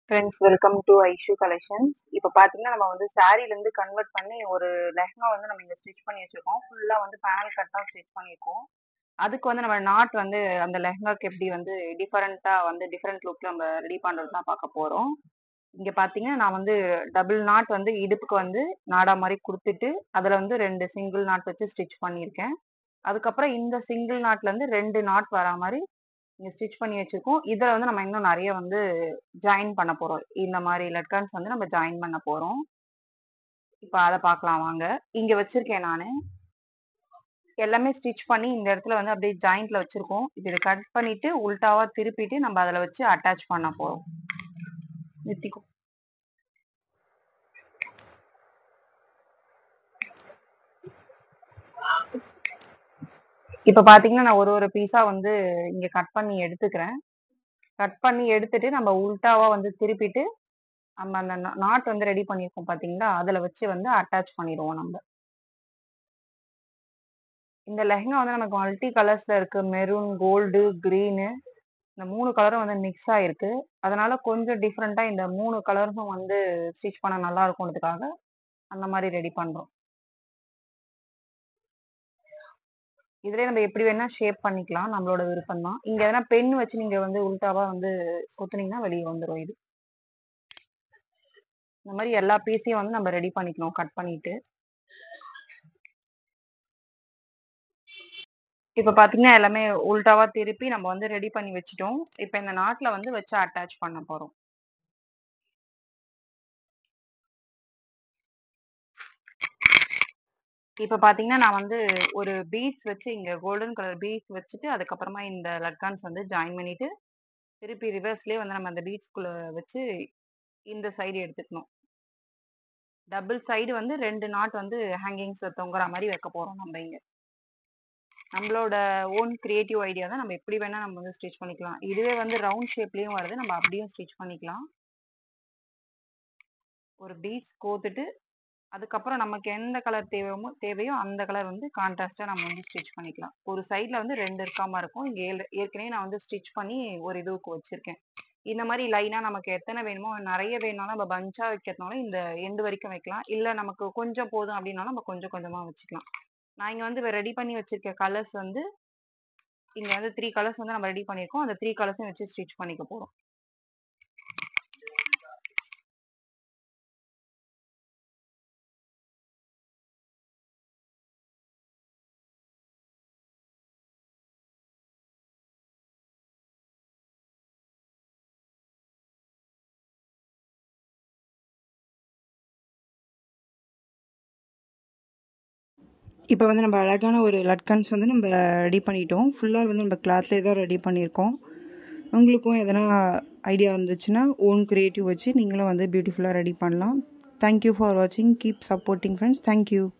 friends welcome to Aishu collections இப்போ பார்த்தீங்கன்னா நம்ம வந்து சாரீலேருந்து கன்வெர்ட் பண்ணி ஒரு லெஹங்கா வந்து நம்ம இங்கே ஸ்டிச் பண்ணி வச்சுருக்கோம் ஃபுல்லாக வந்து பேனல் கட் தான் ஸ்டிச் பண்ணியிருக்கோம் அதுக்கு வந்து நம்ம நாட் வந்து அந்த லெஹங்காக்கு எப்படி வந்து டிஃபரெண்ட்டாக வந்து டிஃப்ரெண்ட் லுக்கில் நம்ம ரெடி பண்ணுறது தான் பார்க்க போகிறோம் இங்கே பார்த்தீங்கன்னா நான் வந்து டபுள் நாட் வந்து இடுப்புக்கு வந்து நாடா மாதிரி கொடுத்துட்டு அதில் வந்து ரெண்டு சிங்கிள் நாட் வச்சு ஸ்டிச் பண்ணியிருக்கேன் அதுக்கப்புறம் இந்த சிங்கிள் நாட்லேருந்து ரெண்டு நாட் வரா மாதிரி இங்கே ஸ்டிச் பண்ணி வச்சுருக்கோம் இதில் வந்து நம்ம இன்னும் நிறைய வந்து ஜாயின் பண்ண போகிறோம் இந்த மாதிரி லட்கன்ஸ் வந்து நம்ம ஜாயின் பண்ண போகிறோம் இப்போ அதை பார்க்கலாம் வாங்க இங்கே வச்சுருக்கேன் நான் எல்லாமே ஸ்டிச் பண்ணி இந்த இடத்துல வந்து அப்படியே ஜாயிண்ட்ல வச்சுருக்கோம் இப்போ இதை கட் பண்ணிட்டு உல்டாவா திருப்பிட்டு நம்ம அதில் வச்சு அட்டாச் பண்ண போகிறோம் நிறுத்திக்கோ இப்போ பார்த்தீங்கன்னா நான் ஒரு ஒரு பீஸா வந்து இங்கே கட் பண்ணி எடுத்துக்கிறேன் கட் பண்ணி எடுத்துட்டு நம்ம உல்டாவா வந்து திருப்பிட்டு நம்ம அந்த நாட் வந்து ரெடி பண்ணியிருக்கோம் பார்த்தீங்களா அதில் வச்சு வந்து அட்டாச் பண்ணிடுவோம் நம்ம இந்த லெஹங்கா வந்து நமக்கு மல்டி கலர்ஸ்ல இருக்கு மெரூன் கோல்டு கிரீனு இந்த மூணு கலரும் வந்து மிக்ஸ் ஆயிருக்கு அதனால கொஞ்சம் டிஃப்ரெண்டா இந்த மூணு கலர்ஸும் வந்து ஸ்டிச் பண்ண நல்லா இருக்கும்ன்றதுக்காக அந்த மாதிரி ரெடி பண்றோம் இதுலயே நம்ம எப்படி வேணா ஷேப் பண்ணிக்கலாம் நம்மளோட விருப்பம் தான் இங்க எதனா பென் வச்சு நீங்க வந்து உல்டாவா வந்து கொத்துனீங்கன்னா வெளியே வந்துடும் இது இந்த மாதிரி எல்லா பீஸையும் வந்து நம்ம ரெடி பண்ணிக்கணும் கட் பண்ணிட்டு இப்ப பாத்தீங்கன்னா எல்லாமே உல்டாவா திருப்பி நம்ம வந்து ரெடி பண்ணி வச்சுட்டோம் இப்ப இந்த நாட்ல வந்து வச்சு அட்டாச் பண்ண போறோம் இப்ப பாத்தீங்கன்னா நான் வந்து ஒரு பீட்ஸ் வச்சு இங்க கோல்டன் கலர் பீட்ஸ் வச்சுட்டு அதுக்கப்புறமா இந்த லட்கான்ஸ் வந்து ஜாயின் பண்ணிட்டு திருப்பி ரிவர்ஸ்லயே வந்து நம்ம அந்த பீட்ஸ்குள்ள வச்சு இந்த சைடு எடுத்துக்கணும் டபுள் சைடு வந்து ரெண்டு நாட் வந்து ஹேங்கிங்ஸ் தொங்குற மாதிரி வைக்க போறோம் நம்ம இங்க நம்மளோட ஓன் கிரியேட்டிவ் ஐடியா தான் நம்ம எப்படி வேணா நம்ம வந்து ஸ்டிச் பண்ணிக்கலாம் இதுவே வந்து ரவுண்ட் ஷேப்லயும் வருது நம்ம அப்படியும் ஸ்டிச் பண்ணிக்கலாம் ஒரு பீட்ஸ் கோத்துட்டு அதுக்கப்புறம் நமக்கு எந்த கலர் தேவையோ தேவையோ அந்த கலர் வந்து கான்ட்ராஸ்டா நம்ம வந்து ஸ்டிச் பண்ணிக்கலாம் ஒரு சைட்ல வந்து ரெண்டு இருக்காம இருக்கும் இங்க ஏற்கனவே நான் வந்து ஸ்டிச் பண்ணி ஒரு இதுவுக்கு வச்சிருக்கேன் இந்த மாதிரி லைனா நமக்கு எத்தனை வேணுமோ நிறைய வேணும்னாலும் நம்ம பஞ்சா வைக்கிறதுனால இந்த எண்டு வரைக்கும் வைக்கலாம் இல்ல நமக்கு கொஞ்சம் போதும் அப்படின்னாலும் நம்ம கொஞ்சம் கொஞ்சமா வச்சுக்கலாம் நான் இங்க வந்து ரெடி பண்ணி வச்சிருக்க கலர்ஸ் வந்து இங்க வந்து த்ரீ கலர்ஸ் வந்து நம்ம ரெடி பண்ணிருக்கோம் அந்த த்ரீ கலர்ஸையும் வச்சு ஸ்டிச் பண்ணிக்க போறோம் இப்போ வந்து நம்ம அழகான ஒரு லட்கன்ஸ் வந்து நம்ம ரெடி பண்ணிட்டோம் ஃபுல்லாக வந்து நம்ம கிளாத்லேயே தான் ரெடி பண்ணியிருக்கோம் உங்களுக்கும் எதனா ஐடியா இருந்துச்சுன்னா ஓன் க்ரியேட்டிவ் வச்சு நீங்களும் வந்து பியூட்டிஃபுல்லாக ரெடி பண்ணலாம் தேங்க்யூ ஃபார் வாட்சிங் கீப் சப்போர்ட்டிங் ஃப்ரெண்ட்ஸ் தேங்க்யூ